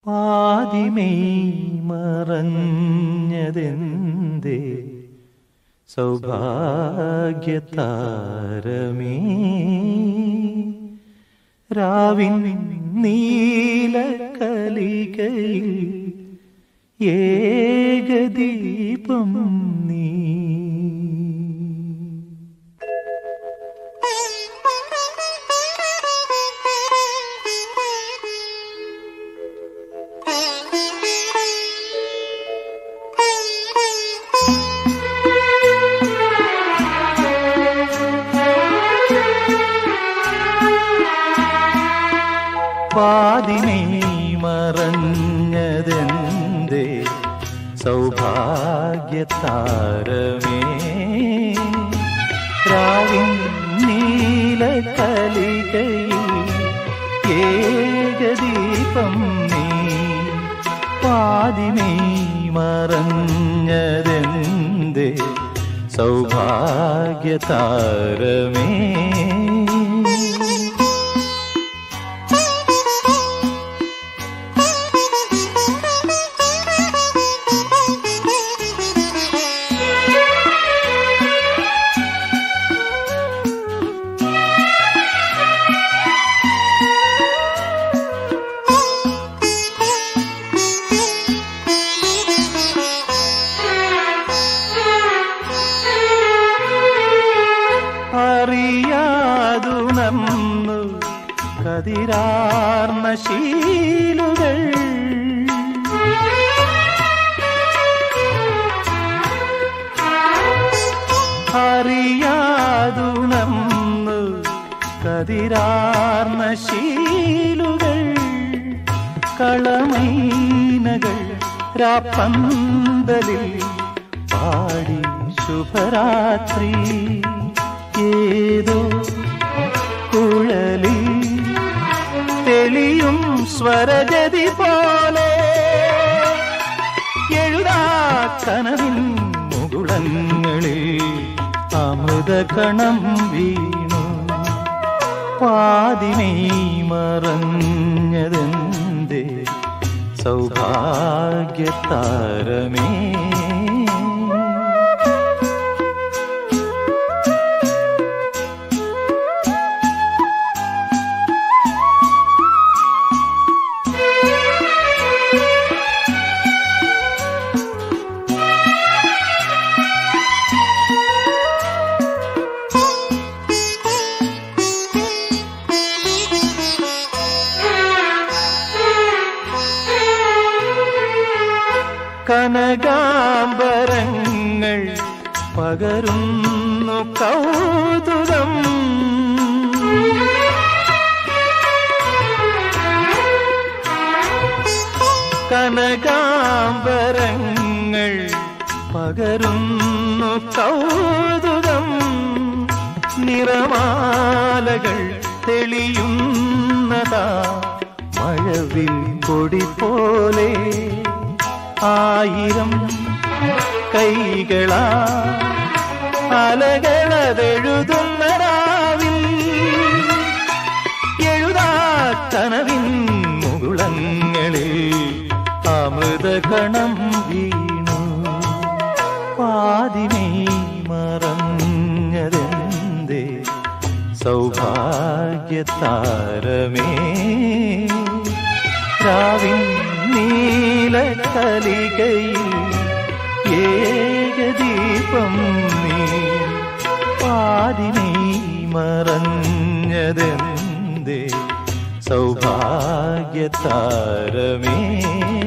പാതിമേ മറഞ്ഞതെന്തേ സൗഭാഗ്യതാരമേ രാവിൻ നീലക്കലികയിൽ ഏകദീപം നീ പാതിമേ മറഞ്ഞതെന്തേ സൗഭാഗ്യതാരമേ രാവിൻ നീലകലികയിൽ ഏകദീപം നീ പാതിമേ മറഞ്ഞതെന്തേ സൗഭാഗ്യതാരമേ അറിയാതുണർന്നു കതിരാർന്ന ശീലുകൾ അറിയാതുണർന്നു കതിരാർന്ന ശീലുകൾ കളമൈനകൾ രാപ്പന്തലിൽ പാടി ശുഭരാത്രി ഏതോ കുഴലി തെളിയും സ്വരജതി പോലെ എഴുതാ കനവിൻ മുകുളങ്ങളിൽ അമൃതകണം വീണു പാതിമേ മറഞ്ഞതെന്തേ സൗഭാഗ്യതാരമേ കനകാംബരങ്ങൾ പകരുന്നു കൗതുകം കനകാംബരങ്ങൾ പകരുന്നു കൗതുകം നിറമാലകൾ തെളിയുന്നതാ മഴവിൽ കൊടി പോലെ ആയിരം കൈകളാ അലകളതെഴുതുന്ന രാവിൽ എഴുതാ കനവിൻ മുകുളങ്ങളിൽ അമൃതകണം വീണു പാതിമേ മറഞ്ഞതെന്തേ സൗഭാഗ്യതാരമേ രാവിൻ നീലക്കലികയിൽ ഏകദീപം നീ പാതിനീ മറഞ്ഞതെന്തേ സൗഭാഗ്യതാരമേ